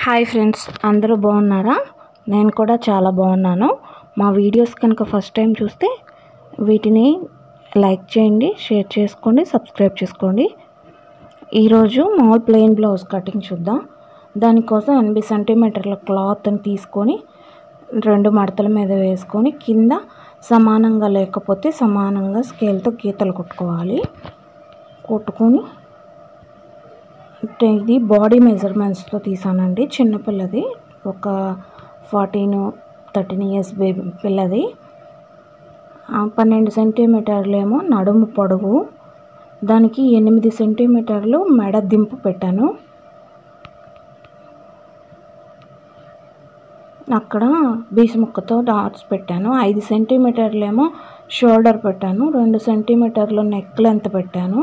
hi friends అందరూ బాగున్నారా నేను కూడా చాలా బాగున్నాను మా వీడియోస్ కనుక ఫస్ట్ టైం చూస్తే వీటిని లైక్ చేయండి షేర్ చేసుకోండి సబ్స్క్రైబ్ చేసుకోండి ఈరోజు మామూలు ప్లెయిన్ బ్లౌజ్ కటింగ్ చూద్దాం దానికోసం ఎనభై సెంటీమీటర్ల క్లాత్ని తీసుకొని రెండు మడతల మీద వేసుకొని కింద సమానంగా లేకపోతే సమానంగా స్కేల్తో గీతలు కుట్టుకోవాలి కుట్టుకొని అంటే ఇది బాడీ మెజర్మెంట్స్తో తీసానండి చిన్నపిల్లది ఒక ఫార్టీన్ థర్టీన్ ఇయర్స్ బేబీ పిల్లది ఆ, పన్నెండు సెంటీమీటర్లు ఏమో నడుము పొడవు దానికి ఎనిమిది సెంటీమీటర్లు మెడ దింపు పెట్టాను అక్కడ బీసు ముక్కతో డాట్స్ పెట్టాను ఐదు సెంటీమీటర్లు ఏమో షోల్డర్ పెట్టాను రెండు సెంటీమీటర్లు నెక్ లెంత్ పెట్టాను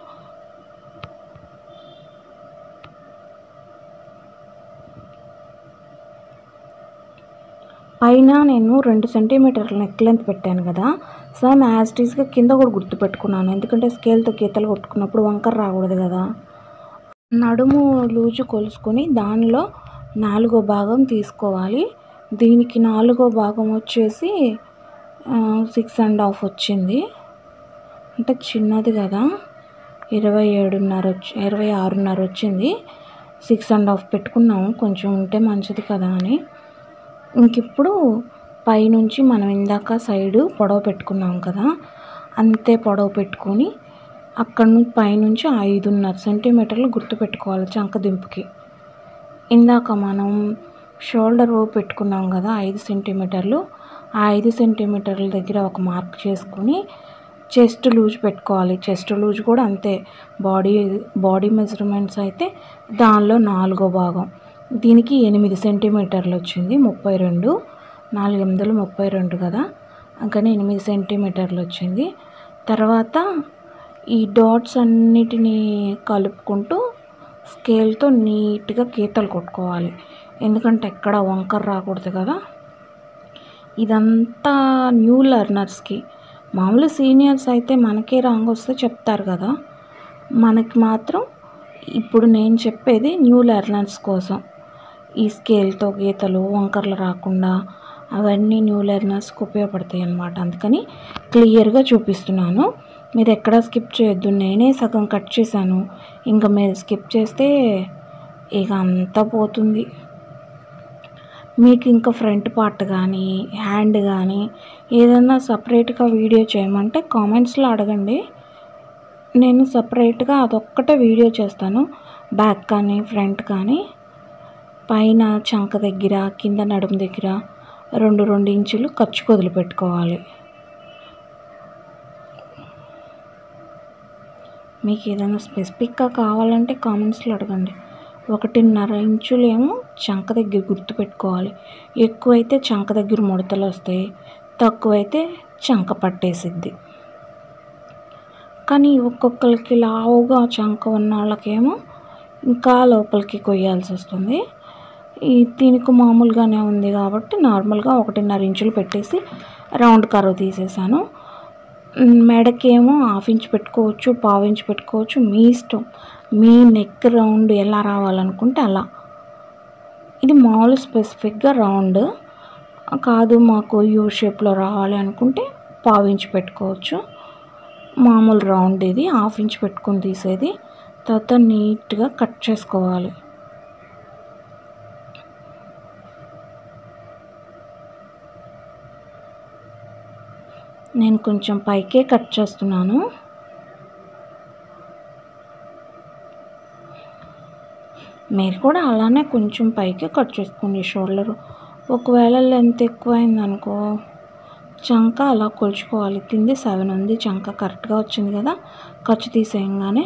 పైన నేను రెండు సెంటీమీటర్ల నెక్ లెంత్ పెట్టాను కదా సేమ్ యాజ్ టీస్గా కింద కూడా గుర్తు పెట్టుకున్నాను ఎందుకంటే స్కేల్తో గీతలు కొట్టుకున్నప్పుడు వంకర రాకూడదు కదా నడుము లూజు కొలుసుకొని దానిలో నాలుగో భాగం తీసుకోవాలి దీనికి నాలుగో భాగం వచ్చేసి సిక్స్ అండ్ హాఫ్ వచ్చింది అంటే చిన్నది కదా ఇరవై ఏడున్నర వచ్చి ఇరవై ఆరున్నర వచ్చింది సిక్స్ అండ్ హాఫ్ పెట్టుకున్నాము కొంచెం ఉంటే మంచిది కదా అని ఇంక ఇప్పుడు పైనుంచి మనం ఇందాక సైడు పొడవు పెట్టుకున్నాం కదా అంతే పొడవు పెట్టుకొని అక్కడ నుంచి పైనుంచి ఐదున్నర సెంటీమీటర్లు గుర్తు పెట్టుకోవాలి చంక దింపుకి ఇందాక మనం షోల్డర్ పెట్టుకున్నాం కదా ఐదు సెంటీమీటర్లు ఆ ఐదు సెంటీమీటర్ల దగ్గర ఒక మార్క్ చేసుకొని చెస్ట్ లూజ్ పెట్టుకోవాలి చెస్ట్ లూజ్ కూడా అంతే బాడీ బాడీ మెజర్మెంట్స్ అయితే దానిలో నాలుగో భాగం దీనికి ఎనిమిది సెంటీమీటర్లు వచ్చింది ముప్పై రెండు నాలుగు ఎనిమిదిలు ముప్పై రెండు కదా అందుకని ఎనిమిది సెంటీమీటర్లు వచ్చింది తర్వాత ఈ డాట్స్ అన్నిటినీ కలుపుకుంటూ స్కేల్తో నీట్గా గీతలు కొట్టుకోవాలి ఎందుకంటే ఎక్కడ వంకర రాకూడదు కదా ఇదంతా న్యూ లెర్నర్స్కి మామూలు సీనియర్స్ అయితే మనకే రాంగ్ వస్తే చెప్తారు కదా మనకి మాత్రం ఇప్పుడు నేను చెప్పేది న్యూ లెర్నర్స్ కోసం ఈ స్కేల్తో గీతలు వంకర్లు రాకుండా అవన్నీ న్యూ లెర్నర్స్కి ఉపయోగపడతాయి అన్నమాట అందుకని క్లియర్గా చూపిస్తున్నాను మీరు ఎక్కడా స్కిప్ చేయొద్దు నేనే సగం కట్ చేశాను ఇంకా మీరు స్కిప్ చేస్తే ఇక అంతా పోతుంది మీకు ఇంకా ఫ్రంట్ పార్ట్ కానీ హ్యాండ్ కానీ ఏదైనా సపరేట్గా వీడియో చేయమంటే కామెంట్స్లో అడగండి నేను సపరేట్గా అదొక్కటే వీడియో చేస్తాను బ్యాక్ కానీ ఫ్రంట్ కానీ పైన చంక దగ్గర కింద నడుము దగ్గర రెండు రెండు ఇంచులు ఖర్చు కొదులు పెట్టుకోవాలి మీకు ఏదైనా స్పెసిఫిక్గా కావాలంటే కామెంట్స్లో అడగండి ఒకటిన్నర ఇంచులేమో చంక దగ్గర గుర్తు పెట్టుకోవాలి ఎక్కువైతే చంక దగ్గర ముడతలు వస్తాయి తక్కువైతే చంక పట్టేసిద్ది కానీ ఒక్కొక్కరికి లావుగా చంక ఉన్న వాళ్ళకేమో ఇంకా లోపలికి కొయ్యాల్సి వస్తుంది ఈ దీనికి మామూలుగానే ఉంది కాబట్టి నార్మల్గా ఒకటిన్నర ఇంచులు పెట్టేసి రౌండ్ కర్వ్ తీసేసాను మెడకేమో హాఫ్ ఇంచ్ పెట్టుకోవచ్చు పావు ఇంచ్ పెట్టుకోవచ్చు మీ ఇష్టం మీ నెక్ రౌండ్ ఎలా రావాలనుకుంటే అలా ఇది మామూలు స్పెసిఫిక్గా రౌండ్ కాదు మాకు యూ షేప్లో రావాలి అనుకుంటే పావు ఇంచ్ పెట్టుకోవచ్చు మామూలు రౌండ్ ఇది హాఫ్ ఇంచ్ పెట్టుకొని తీసేది తర్వాత నీట్గా కట్ చేసుకోవాలి నేను కొంచెం పైకే కట్ చేస్తున్నాను మీరు కూడా అలానే కొంచెం పైకే కట్ చేసుకోండి షోల్డర్ ఒకవేళ లెంత్ ఎక్కువైందనుకో చంక అలా కొలుచుకోవాలి కింది సెవెన్ ఉంది చంక కరెక్ట్గా వచ్చింది కదా ఖర్చు తీసేయంగానే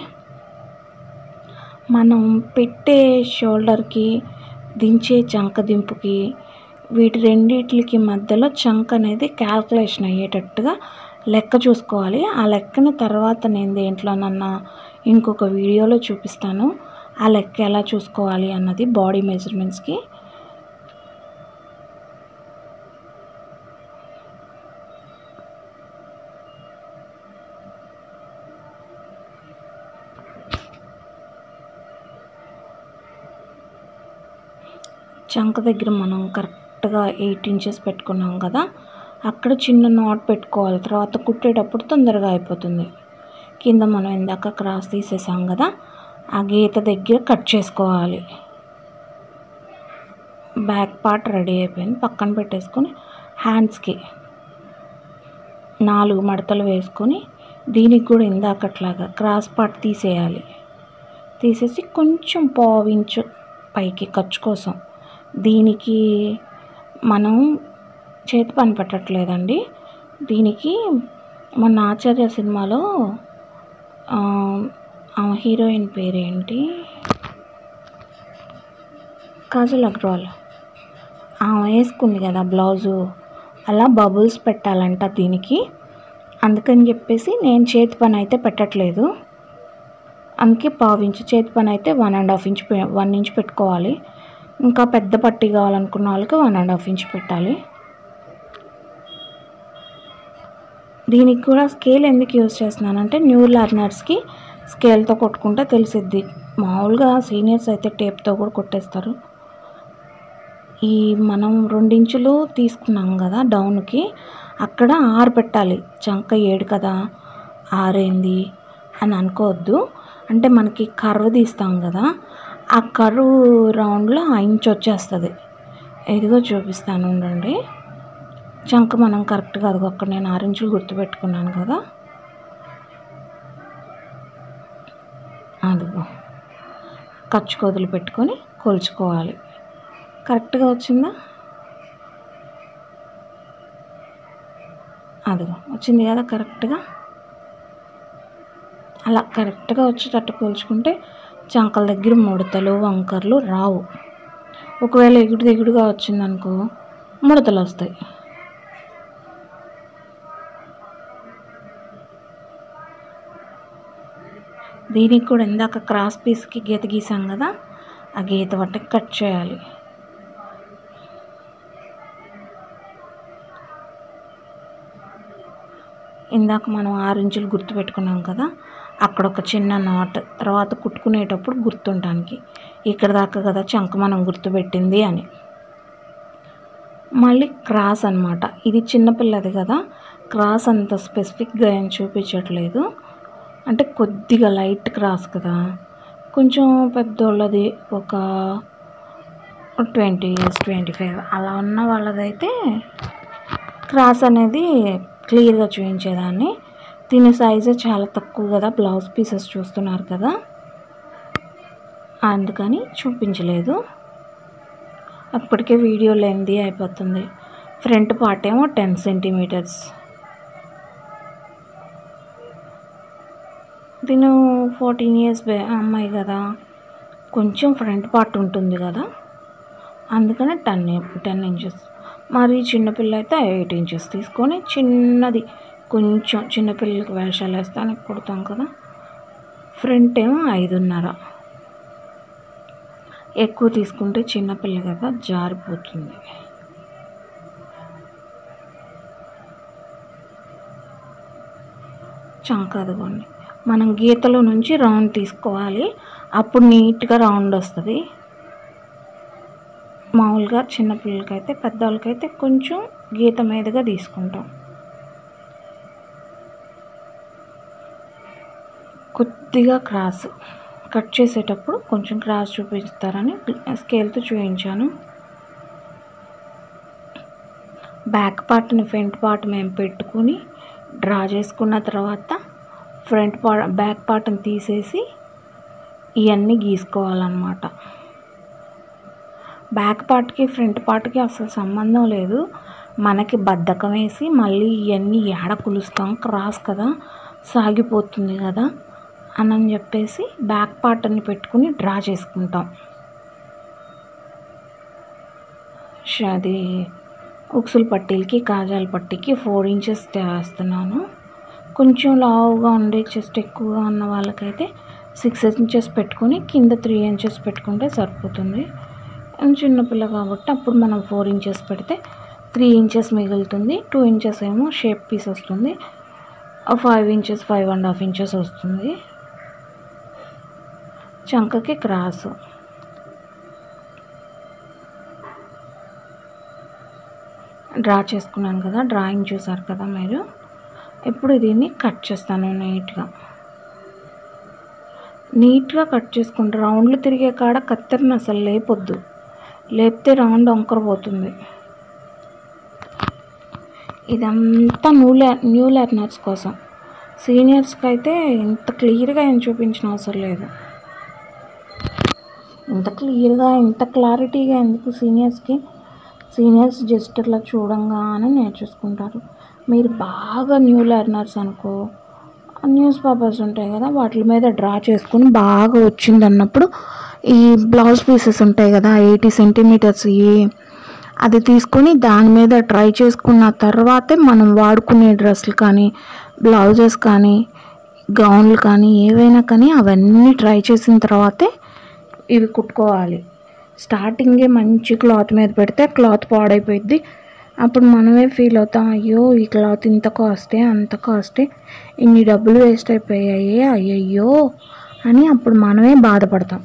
మనం పెట్టే షోల్డర్కి దించే చంక దింపుకి వీటి రెండిట్లకి మధ్యలో చంక్ అనేది క్యాల్కులేషన్ అయ్యేటట్టుగా లెక్క చూసుకోవాలి ఆ లెక్కని తర్వాత నేను దేంట్లోనన్నా ఇంకొక వీడియోలో చూపిస్తాను ఆ లెక్క ఎలా చూసుకోవాలి అన్నది బాడీ మెజర్మెంట్స్కి చంక దగ్గర మనం కరెక్ట్గా ఎయిట్ ఇంచెస్ పెట్టుకున్నాం కదా అక్కడ చిన్న నాట్ పెట్టుకోవాలి తర్వాత కుట్టేటప్పుడు తొందరగా అయిపోతుంది కింద మనం ఇందాక క్రాస్ తీసేసాం కదా ఆ గీత దగ్గర కట్ చేసుకోవాలి బ్యాక్ పార్ట్ రెడీ అయిపోయింది పక్కన పెట్టేసుకొని హ్యాండ్స్కి నాలుగు మడతలు వేసుకొని దీనికి కూడా ఇందాకట్లాగా క్రాస్ పార్ట్ తీసేయాలి తీసేసి కొంచెం పావించు పైకి ఖర్చు కోసం దీనికి మనం చేతి పని పెట్టట్లేదండి దీనికి మొన్న ఆచార్య సినిమాలో ఆ, ఆమె హీరోయిన్ పేరేంటి కాజల్ అగ్రవాల్ ఆమె వేసుకుంది కదా బ్లౌజు అలా బబుల్స్ పెట్టాలంట దీనికి అందుకని చెప్పేసి నేను చేతి పని అయితే పెట్టట్లేదు అందుకే పావు ఇంచు చేతి పని అయితే వన్ అండ్ హాఫ్ ఇంచ్ పె- వన్ ఇంచ్ పెట్టుకోవాలి ఇంకా పెద్ద పట్టి కావాలనుకున్న వాళ్ళకి వన్ అండ్ హాఫ్ ఇంచ్ పెట్టాలి దీనికి కూడా స్కేల్ ఎందుకు యూజ్ చేస్తున్నానంటే న్యూ లర్నర్స్కి స్కేల్తో కొట్టుకుంటే తెలిసిద్ది మామూలుగా సీనియర్స్ అయితే టేప్తో కూడా కొట్టేస్తారు ఈ మనం రెండించులు తీసుకున్నాం కదా డౌన్కి అక్కడ ఆరు పెట్టాలి చంక ఏడు కదా ఆరైంది అని అనుకోవద్దు అంటే మనకి కర్వ్ తీస్తాం కదా ఆ కర్వ్ రౌండ్లో ఆ ఇంచ్ వచ్చేస్తుంది ఇదిగో చూపిస్తాను ఉండండి చంక మనం కరెక్ట్గా అదిగో అక్కడ నేను ఆరు ఇంచులు గుర్తుపెట్టుకున్నాను కదా అదిగో ఖర్చు కొదులు పెట్టుకొని కొలుచుకోవాలి కరెక్ట్గా వచ్చిందా అదిగో వచ్చింది కదా కరెక్ట్గా అలా కరెక్ట్గా వచ్చేటట్టు కొలుచుకుంటే చంకల దగ్గర ముడతలు వంకర్లు రావు ఒకవేళ ఎగుడు దిగుడుగా వచ్చిందనుకో ముడతలు వస్తాయి దీనికి కూడా ఇందాక క్రాస్ పీస్కి గీత గీసాం కదా ఆ గీత పట్టి కట్ చేయాలి ఇందాక మనం ఆరు ఇంచులు గుర్తు పెట్టుకున్నాం కదా అక్కడ ఒక చిన్న నాట్ తర్వాత కుట్టుకునేటప్పుడు గుర్తుండడానికి ఇక్కడ దాకా కదా చంక మనం గుర్తుపెట్టింది అని మళ్ళీ క్రాస్ అన్నమాట ఇది చిన్నపిల్లది కదా క్రాస్ అంత స్పెసిఫిక్గా ఏం చూపించట్లేదు అంటే కొద్దిగా లైట్ క్రాస్ కదా కొంచెం పెద్దోళ్ళది ఒక ట్వంటీ ఇయర్స్ ట్వంటీ ఫైవ్ అలా ఉన్న వాళ్ళదైతే క్రాస్ అనేది క్లియర్గా చూపించేదాన్ని దీని సైజు చాలా తక్కువ కదా బ్లౌజ్ పీసెస్ చూస్తున్నారు కదా అందుకని చూపించలేదు అప్పటికే వీడియో లెంది అయిపోతుంది ఫ్రంట్ పార్ట్ ఏమో టెన్ సెంటీమీటర్స్ తిను ఫోర్టీన్ ఇయర్స్ అమ్మాయి కదా కొంచెం ఫ్రంట్ పార్ట్ ఉంటుంది కదా అందుకనే టెన్ టెన్ ఇంచెస్ మరి చిన్నపిల్ల అయితే ఎయిట్ ఇంచెస్ తీసుకొని చిన్నది కొంచెం చిన్నపిల్లలకి వేషాలు వేస్తానికి కుడతాం కదా ఫ్రంట్ ఏమో ఐదున్నర ఎక్కువ తీసుకుంటే చిన్నపిల్ల కదా జారిపోతుంది చంక అదిగోండి మనం గీతలో నుంచి రౌండ్ తీసుకోవాలి అప్పుడు నీట్గా రౌండ్ వస్తుంది మామూలుగా చిన్నపిల్లలకైతే పెద్దవాళ్ళకైతే కొంచెం గీత మీదుగా తీసుకుంటాం కొద్దిగా క్రాస్ కట్ చేసేటప్పుడు కొంచెం క్రాస్ చూపిస్తారని స్కేల్తో చూపించాను బ్యాక్ పార్ట్ని ఫ్రంట్ పార్ట్ మేము పెట్టుకుని డ్రా చేసుకున్న తర్వాత ఫ్రంట్ పార్ట్ బ్యాక్ పార్ట్ని తీసేసి ఇవన్నీ గీసుకోవాలన్నమాట బ్యాక్ పార్ట్కి ఫ్రంట్ పార్ట్కి అసలు సంబంధం లేదు మనకి బద్ధకం వేసి మళ్ళీ ఇవన్నీ ఏడ కులుస్తాం క్రాస్ కదా సాగిపోతుంది కదా అని చెప్పేసి బ్యాక్ పార్ట్ని పెట్టుకుని డ్రా చేసుకుంటాం ష- అది ఉక్సుల పట్టీలకి కాజాల పట్టీకి ఫోర్ ఇంచెస్ వేస్తున్నాను కొంచెం లావుగా ఉండే చెస్ట్ ఎక్కువగా ఉన్న వాళ్ళకైతే సిక్స్ ఇంచెస్ పెట్టుకొని కింద త్రీ ఇంచెస్ పెట్టుకుంటే సరిపోతుంది చిన్నపిల్ల కాబట్టి అప్పుడు మనం ఫోర్ ఇంచెస్ పెడితే త్రీ ఇంచెస్ మిగులుతుంది టూ ఇంచెస్ ఏమో షేప్ పీస్ వస్తుంది five inches five and half inches వస్తుంది చంకకి క్రాస్ డ్రా చేసుకున్నాను కదా డ్రాయింగ్ చూసారు కదా మీరు ఇప్పుడు దీన్ని కట్ చేస్తాను నీట్గా నీట్గా కట్ చేసుకుంటే రౌండ్లు తిరిగే కాడ కత్తెరని అసలు లేపొద్దు లేపితే రౌండ్ వంకరపోతుంది ఇదంతా న్యూ లెర్ న్యూ లెర్నర్స్ కోసం సీనియర్స్కి అయితే ఇంత క్లియర్గా ఏం చూపించిన అవసరం లేదు ఇంత క్లియర్గా ఇంత క్లారిటీగా ఎందుకు సీనియర్స్కి సీనియర్స్ జస్ట్ అట్లా చూడంగానే నేర్చేసుకుంటారు మీరు బాగా న్యూ లెర్నర్స్ అనుకో న్యూస్ పేపర్స్ ఉంటాయి కదా వాటి మీద డ్రా చేసుకుని బాగా వచ్చింది అన్నప్పుడు ఈ బ్లౌజ్ పీసెస్ ఉంటాయి కదా ఎయిటీ సెంటీమీటర్స్ ఈ అది తీసుకొని దాని మీద ట్రై చేసుకున్న తర్వాతే మనం వాడుకునే డ్రెస్సులు కానీ బ్లౌజెస్ కానీ గౌన్లు కానీ ఏవైనా కానీ అవన్నీ ట్రై చేసిన తర్వాతే ఇవి కుట్టుకోవాలి స్టార్టింగే మంచి క్లాత్ మీద పెడితే క్లాత్ పాడైపోయింది అప్పుడు మనమే ఫీల్ అవుతాం అయ్యో ఈ క్లాత్ ఇంత కాస్టే అంత కాస్టే ఇన్ని డబ్బులు వేస్ట్ అయిపోయాయి అయ్యయ్యో అని అప్పుడు మనమే బాధపడతాం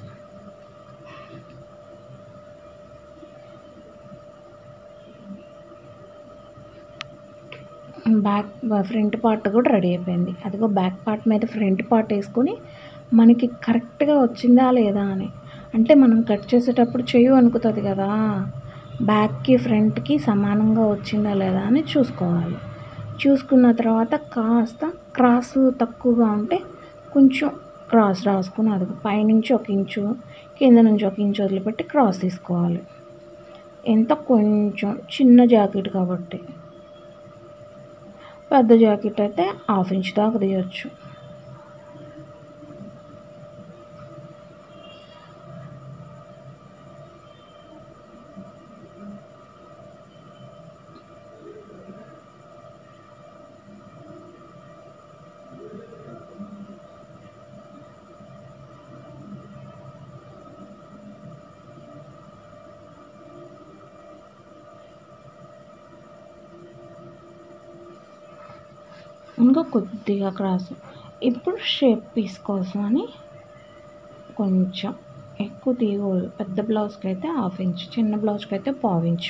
బ్యాక్ ఫ్రంట్ పార్ట్ కూడా రెడీ అయిపోయింది అదిగో బ్యాక్ పార్ట్ మీద ఫ్రంట్ పార్ట్ వేసుకొని మనకి కరెక్ట్గా వచ్చిందా లేదా అని అంటే మనం కట్ చేసేటప్పుడు చెయ్యి అనుకుతుంది కదా బ్యాక్కి ఫ్రంట్కి సమానంగా వచ్చిందా లేదా అని చూసుకోవాలి చూసుకున్న తర్వాత కాస్త క్రాస్ తక్కువగా ఉంటే కొంచెం క్రాస్ రాసుకుని అది పైనుంచి ఒక ఇంచు కింద నుంచి ఒక ఇంచు వదిలిపెట్టి క్రాస్ తీసుకోవాలి ఎంత కొంచెం చిన్న జాకెట్ కాబట్టి పెద్ద జాకెట్ అయితే హాఫ్ ఇంచ్ దాకా తీయచ్చు ఇంకా కొద్దిగా క్రాస్ ఇప్పుడు షేప్ పీస్ కోసం అని కొంచెం ఎక్కువ తీయకూడదు పెద్ద బ్లౌజ్కి అయితే హాఫ్ ఇంచ్ చిన్న బ్లౌజ్కి అయితే పావు ఇంచ్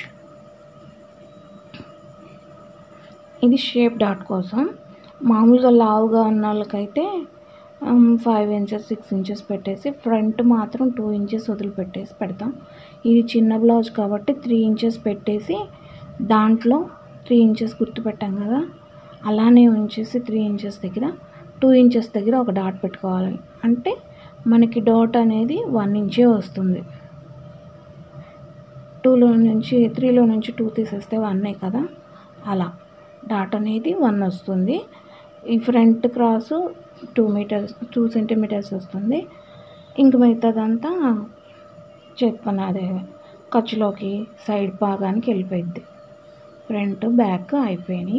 ఇది షేప్ డాట్ కోసం మామూలుగా లావుగా ఉన్న వాళ్ళకైతే ఫైవ్ ఇంచెస్ సిక్స్ ఇంచెస్ పెట్టేసి ఫ్రంట్ మాత్రం టూ ఇంచెస్ వదిలిపెట్టేసి పెడతాం ఇది చిన్న బ్లౌజ్ కాబట్టి త్రీ ఇంచెస్ పెట్టేసి దాంట్లో త్రీ ఇంచెస్ గుర్తు పెట్టాం కదా అలానే ఉంచేసి త్రీ ఇంచెస్ దగ్గర టూ ఇంచెస్ దగ్గర ఒక డాట్ పెట్టుకోవాలి అంటే మనకి డాట్ అనేది వన్ ఇంచే వస్తుంది టూలో నుంచి త్రీలో నుంచి టూ తీసేస్తే వన్నే కదా అలా డాట్ అనేది వన్ వస్తుంది ఈ front cross two metres two centimetres వస్తుంది ఇంక మిగతాదంతా చేత్పన అదే ఖర్చులోకి సైడ్ భాగానికి వెళ్ళిపోయింది ఫ్రంట్ బ్యాక్ అయిపోయినాయి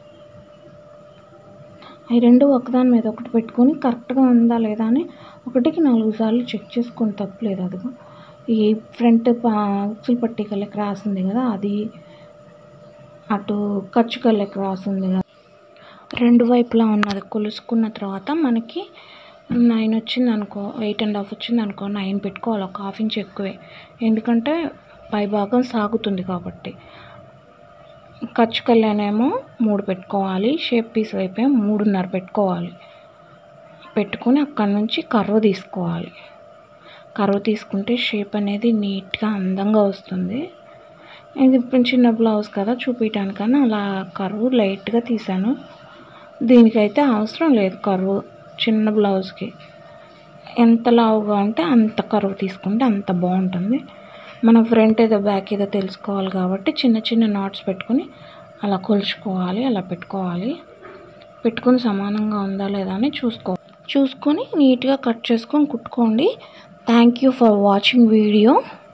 అవి రెండు ఒకదాని మీద ఒకటి పెట్టుకొని కరెక్ట్గా ఉందా లేదా అని ఒకటికి నాలుగు సార్లు చెక్ చేసుకొని తప్పలేదు అదిగో ఈ ఫ్రంట్ ఉక్సులు పట్టి కల్లా క్రాస్ ఉంది కదా అది అటు ఖర్చు కల్లా క్రాస్ ఉంది కదా రెండు వైపులా ఉన్నది కొలుసుకున్న తర్వాత మనకి నైన్ వచ్చింది అనుకో ఎయిట్ అండ్ హాఫ్ వచ్చింది అనుకో నైన్ పెట్టుకోవాలి ఒక హాఫ్ ఇంచ్ ఎక్కువే ఎందుకంటే పై భాగం సాగుతుంది కాబట్టి ఖర్చు కళ్ళేనేమో మూడు పెట్టుకోవాలి షేప్ పీస్ వైపే మూడున్నర పెట్టుకోవాలి పెట్టుకొని అక్కడ నుంచి కర్వ్ తీసుకోవాలి కర్వ్ తీసుకుంటే షేప్ అనేది నీట్గా అందంగా వస్తుంది ఇది ఇప్పుడు చిన్న బ్లౌజ్ కదా చూపించడానికన్నా అలా కర్వ్ లైట్గా తీసాను దీనికైతే అవసరం లేదు కర్వ్ చిన్న బ్లౌజ్కి ఎంత లావుగా ఉంటే అంత కర్వ్ తీసుకుంటే అంత బాగుంటుంది మన ఫ్రంట్ ఏదో బ్యాక్ ఏదో తెలుసుకోవాలి కాబట్టి చిన్న చిన్న నాట్స్ పెట్టుకొని అలా కొలుచుకోవాలి అలా పెట్టుకోవాలి పెట్టుకొని సమానంగా ఉందా లేదా అని చూసుకో చూసుకొని నీట్గా కట్ చేసుకొని కుట్టుకోండి thank you for watching video